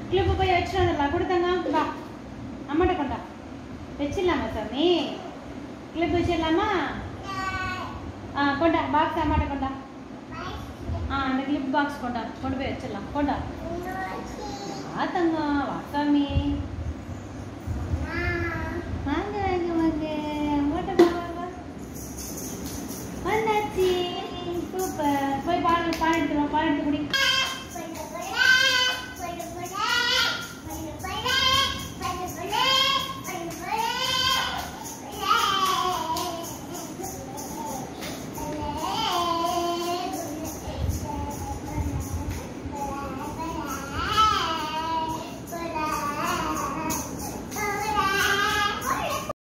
clip போய் வச்சுட்டு வந்துடலாம் கொடுத்தங்க வா அம்மாட்ட கொண்டா வச்சிடலாமா சாமி கிளிப் வச்சிடலாமா ஆ கொண்டா பாக்ஸ் அம்மாட்ட கொண்டா ஆ அந்த கிளிப் பாக்ஸ் கொண்டா கொண்டு போய் வச்சிடலாம் கொண்டா வா தங்கம் வா சாமி வாங்க வாங்க வாங்க அம்மாட்ட வா வா வா வந்தாச்சு சூப்பர் போய் பால் பால் எடுத்துருவோம் பால் எடுத்து குடி